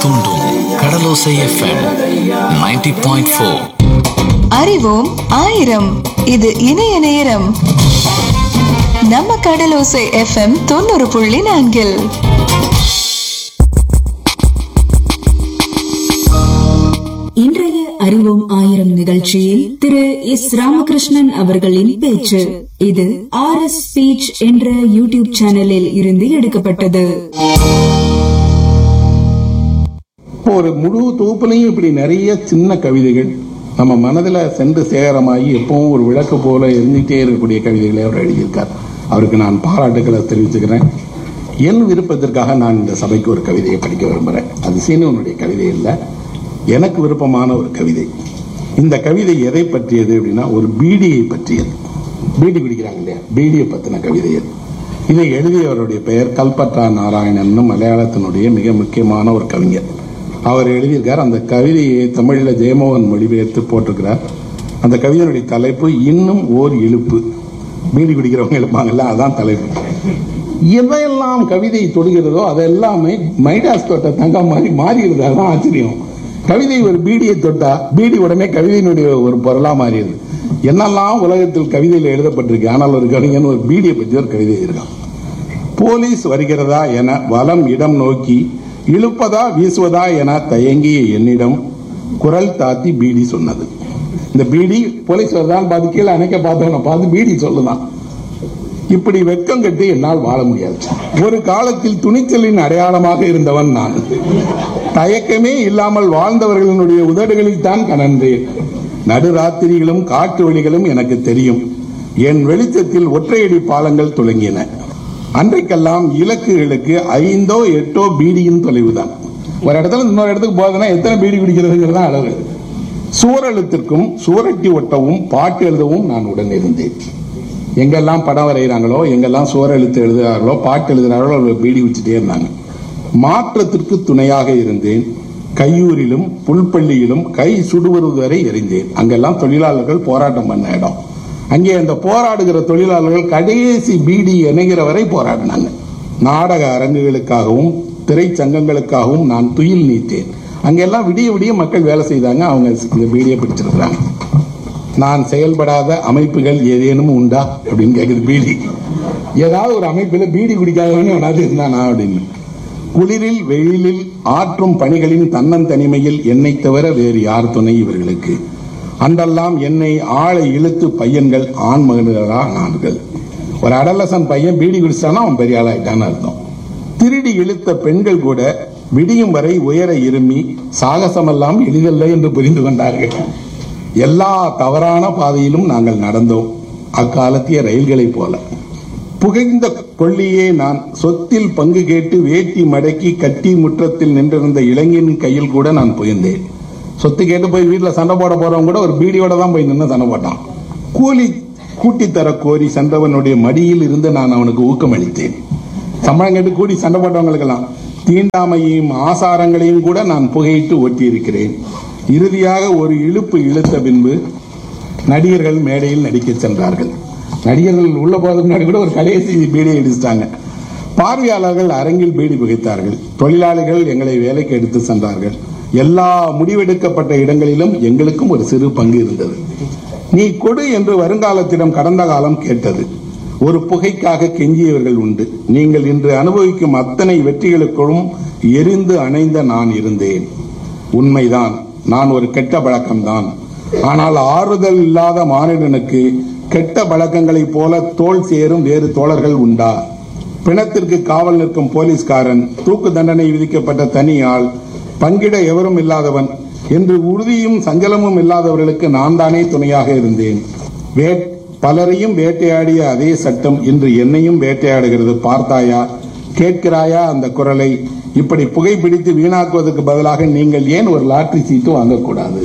தூண்டும் கடலோசை FM 90.4 point four அறிவோம் ஆயிரம் இது இணைய நேரம் நம்ம கடலோசை எஃப்எம் தொண்ணூறு புள்ளி நான்கில் இன்றைய அறிவோம் ஆயிரம் நிகழ்ச்சியில் திரு எஸ் ராமகிருஷ்ணன் அவர்களின் பேச்சு இது ஆர் எஸ் ஸ்பீச் என்ற யூடியூப் சேனலில் இருந்து எடுக்கப்பட்டது ஒரு முழு தொகுப்புலையும் இப்படி நிறைய சின்ன கவிதைகள் நம்ம மனதில் சென்று சேகரமாகி எப்பவும் ஒரு விளக்கு போல எரிஞ்சிட்டே இருக்கக்கூடிய கவிதைகளை அவர் எழுதியிருக்கார் அவருக்கு நான் பாராட்டுகளை தெரிவிச்சுக்கிறேன் என் விருப்பத்திற்காக நான் இந்த சபைக்கு ஒரு கவிதையை படிக்க விரும்புகிறேன் அது சீனுவனுடைய கவிதை இல்லை எனக்கு விருப்பமான ஒரு கவிதை இந்த கவிதை எதை பற்றியது அப்படின்னா ஒரு பீடியை பற்றியது பீடி குடிக்கிறாங்க இல்லையா பீடியை பற்றின கவிதை அது இதை எழுதியவருடைய பெயர் கல்பற்றா நாராயணன் மலையாளத்தினுடைய மிக முக்கியமான ஒரு கவிஞர் அவர் எழுதியிருக்கார் அந்த கவிதையை தமிழில் ஜெயமோகன் மொழிபெயர்த்து போட்டிருக்கிறார் அந்த கவிதையினுடைய தலைப்பு இன்னும் ஓர் இழுப்பு பீடி குடிக்கிறவங்க எழுப்பாங்கல்ல அதான் தலைப்பு எதையெல்லாம் கவிதை தொடுகிறதோ அதெல்லாமே மைடாஸ் தொட்ட தங்கம் மாதிரி மாறிடுது அதான் ஆச்சரியம் கவிதை ஒரு பீடியை தொட்டா பீடி உடனே கவிதையினுடைய ஒரு பொருளா மாறிடுது என்னெல்லாம் உலகத்தில் கவிதையில் எழுதப்பட்டிருக்கு ஆனால் ஒரு கவிஞன் ஒரு பீடியை பற்றி ஒரு கவிதை இருக்கான் போலீஸ் வருகிறதா என வலம் இடம் நோக்கி இழுப்பதா வீசுவதா என தயங்கிய என்னிடம் குரல் தாத்தி பீடி சொன்னது இந்த பீடி போலீஸ் வருதான்னு பார்த்து கீழே அணைக்க பார்த்தவனை பார்த்து பீடி சொல்லுதான் இப்படி வெட்கம் கட்டி என்னால் வாழ முடியாது ஒரு காலத்தில் துணிச்சலின் அடையாளமாக இருந்தவன் நான் தயக்கமே இல்லாமல் வாழ்ந்தவர்களினுடைய உதடுகளில் தான் கனன்றேன் நடுராத்திரிகளும் காட்டு வழிகளும் எனக்கு தெரியும் என் வெளிச்சத்தில் ஒற்றையடி பாலங்கள் துளங்கின அன்றைக்கெல்லாம் இலக்குகளுக்கு ஐந்தோ எட்டோ பீடியின் தொலைவுதான் ஒரு இடத்துல இருந்து இன்னொரு இடத்துக்கு போகுதுன்னா எத்தனை பீடி குடிக்கிறதுங்கிறது தான் அளவு சூரழுத்திற்கும் சூரட்டி ஒட்டவும் பாட்டு எழுதவும் நான் உடன் இருந்தேன் எங்கெல்லாம் படம் வரைகிறாங்களோ எங்கெல்லாம் சுவர் எழுத்து எழுதுகிறார்களோ பாட்டு எழுதுகிறார்களோ அவர்கள் பீடி வச்சுட்டே இருந்தாங்க மாற்றத்திற்கு துணையாக இருந்தேன் கையூரிலும் புல்பள்ளியிலும் கை சுடுவது வரை எறிந்தேன் அங்கெல்லாம் தொழிலாளர்கள் போராட்டம் பண்ண இடம் அங்கே அந்த போராடுகிற தொழிலாளர்கள் கடைசி பீடி இணைகிற வரை போராடினாங்க நாடக அரங்குகளுக்காகவும் திரைச்சங்கங்களுக்காகவும் நான் துயில் நீத்தேன் அங்கெல்லாம் விடிய விடிய மக்கள் வேலை செய்தாங்க அவங்க இந்த பீடியை பிடிச்சிருக்கிறாங்க நான் செயல்படாத அமைப்புகள் ஏதேனும் உண்டா அப்படின்னு கேக்குது பீடி ஏதாவது ஒரு அமைப்புல பீடி குடிக்காதவனே எவனாவது இருந்தானா அப்படின்னு குளிரில் வெயிலில் ஆற்றும் பணிகளின் தன்னந்தனிமையில் என்னை தவிர வேறு யார் துணை இவர்களுக்கு அன்றெல்லாம் என்னை ஆளை இழுத்து பையன்கள் ஆண் மகன்களா நான்கள் ஒரு அடலசன் பையன் பீடி குடிச்சானா அவன் பெரிய ஆளாயிட்டான்னு அர்த்தம் திருடி இழுத்த பெண்கள் கூட விடியும் வரை உயர இருமி சாகசமெல்லாம் எளிதல்ல என்று புரிந்து கொண்டார்கள் எல்லா தவறான பாதையிலும் நாங்கள் நடந்தோம் அக்காலத்திய ரயில்களைப் போல புகைந்த கொள்ளியே நான் சொத்தில் பங்கு கேட்டு வேட்டி மடக்கி கட்டி முற்றத்தில் நின்றிருந்த இளைஞனின் கையில் கூட நான் புயந்தேன் சொத்து கேட்டு போய் வீட்டில் சண்டை போட போறவங்க கூட ஒரு பீடியோட தான் போய் நின்று சண்டை போட்டான் கூலி கூட்டி தர கோரி சென்றவனுடைய மடியில் இருந்து நான் அவனுக்கு ஊக்கம் அளித்தேன் சம்பளம் கேட்டு கூடி சண்டை போட்டவங்களுக்கெல்லாம் தீண்டாமையையும் ஆசாரங்களையும் கூட நான் புகையிட்டு ஓட்டியிருக்கிறேன் இறுதியாக ஒரு இழுப்பு இழுத்த பின்பு நடிகர்கள் மேடையில் நடிக்க சென்றார்கள் நடிகர்கள் உள்ள போறதுக்கு முன்னாடி கூட ஒரு கடைசி பீடியை அடிச்சிட்டாங்க பார்வையாளர்கள் அரங்கில் பீடி புகைத்தார்கள் தொழிலாளிகள் எங்களை வேலைக்கு எடுத்து சென்றார்கள் எல்லா முடிவெடுக்கப்பட்ட இடங்களிலும் எங்களுக்கும் ஒரு சிறு பங்கு இருந்தது நீ கொடு என்று வருங்காலத்திடம் கடந்த காலம் கேட்டது ஒரு புகைக்காக கெஞ்சியவர்கள் உண்டு நீங்கள் இன்று அனுபவிக்கும் அத்தனை வெற்றிகளுக்குள்ளும் எரிந்து அணைந்த நான் இருந்தேன் உண்மைதான் நான் ஒரு கெட்ட பழக்கம்தான் ஆனால் ஆறுதல் இல்லாத மானிடனுக்கு கெட்ட பழக்கங்களைப் போல தோல் சேரும் வேறு தோழர்கள் உண்டா பிணத்திற்கு காவல் நிற்கும் போலீஸ்காரன் தூக்கு தண்டனை விதிக்கப்பட்ட தனி ஆள் பங்கிட எவரும் இல்லாதவன் என்று உறுதியும் சஞ்சலமும் இல்லாதவர்களுக்கு நான் தானே துணையாக இருந்தேன் வேட் பலரையும் வேட்டையாடிய அதே சட்டம் இன்று என்னையும் வேட்டையாடுகிறது பார்த்தாயா கேட்கிறாயா அந்த குரலை இப்படி புகைப்பிடித்து வீணாக்குவதற்கு பதிலாக நீங்கள் ஏன் ஒரு லாட்டரி சீட்டு வாங்கக்கூடாது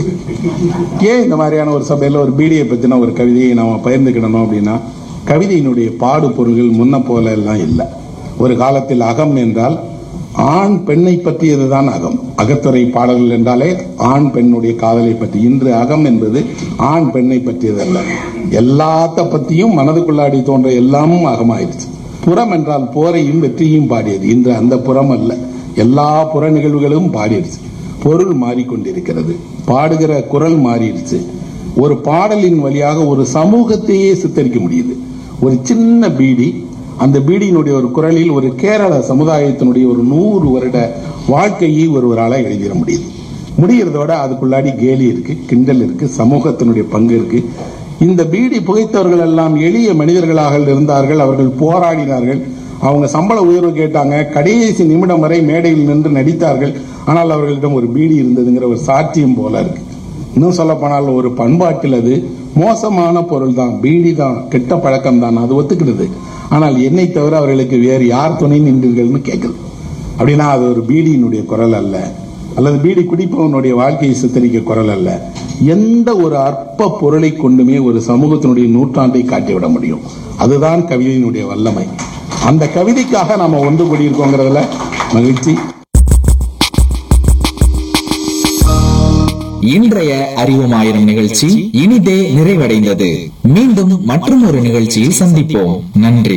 ஏன் இந்த மாதிரியான ஒரு சபையில் ஒரு பீடியை பற்றின ஒரு கவிதையை நாம பகிர்ந்துக்கிடணும் அப்படின்னா கவிதையினுடைய பாடு பொருள்கள் முன்ன போல எல்லாம் இல்லை ஒரு காலத்தில் அகம் என்றால் ஆண் பெண்ணை பற்றியதுதான் அகம் அகத்துறை பாடல்கள் என்றாலே ஆண் பெண்ணுடைய காதலை பற்றி இன்று அகம் என்பது ஆண் பெண்ணை பற்றியதல்ல எல்லாத்த பத்தியும் மனதுக்குள்ளாடி தோன்ற எல்லாமும் அகமாயிடுச்சு புறம் என்றால் போரையும் வெற்றியும் பாடியது இன்று அந்த புறம் அல்ல எல்லா புற நிகழ்வுகளும் பாடிடுச்சு பொருள் மாறிக்கொண்டிருக்கிறது பாடுகிற குரல் மாறிடுச்சு ஒரு பாடலின் வழியாக ஒரு சமூகத்தையே சித்தரிக்க முடியுது ஒரு சின்ன பீடி அந்த பீடியினுடைய ஒரு குரலில் ஒரு கேரள சமுதாயத்தினுடைய ஒரு நூறு வருட வாழ்க்கையை ஒருவரால் எழுதிட முடியுது முடிகிறதோட அதுக்குள்ளாடி கேலி இருக்கு கிண்டல் இருக்கு சமூகத்தினுடைய பங்கு இருக்கு இந்த பீடி புகைத்தவர்கள் எல்லாம் எளிய மனிதர்களாக இருந்தார்கள் அவர்கள் போராடினார்கள் அவங்க சம்பள உயர்வு கேட்டாங்க கடைசி நிமிடம் வரை மேடையில் நின்று நடித்தார்கள் ஆனால் அவர்களிடம் ஒரு பீடி இருந்ததுங்கிற ஒரு சாட்சியம் போல இருக்கு இன்னும் சொல்ல போனால் ஒரு பண்பாட்டில் அது மோசமான பொருள் தான் பீடி தான் கெட்ட பழக்கம் தான் அது ஒத்துக்கிடுது ஆனால் என்னை தவிர அவர்களுக்கு வேறு யார் துணை நின்றீர்கள்னு கேட்குது அப்படின்னா அது ஒரு பீடியினுடைய குரல் அல்ல அல்லது பீடி குடிப்பவனுடைய வாழ்க்கையை சித்தரிக்க குரல் அல்ல எந்த ஒரு அற்ப பொருளை கொண்டுமே ஒரு சமூகத்தினுடைய நூற்றாண்டை காட்டிவிட முடியும் அதுதான் கவிதையினுடைய வல்லமை அந்த கவிதைக்காக நாம ஒன்று கூடியிருக்கோங்கிறதுல மகிழ்ச்சி இன்றைய அறிவோம் ஆயிரம் நிகழ்ச்சி இனிதே நிறைவடைந்தது மீண்டும் மற்றும் ஒரு நிகழ்ச்சியில் சந்திப்போம் நன்றி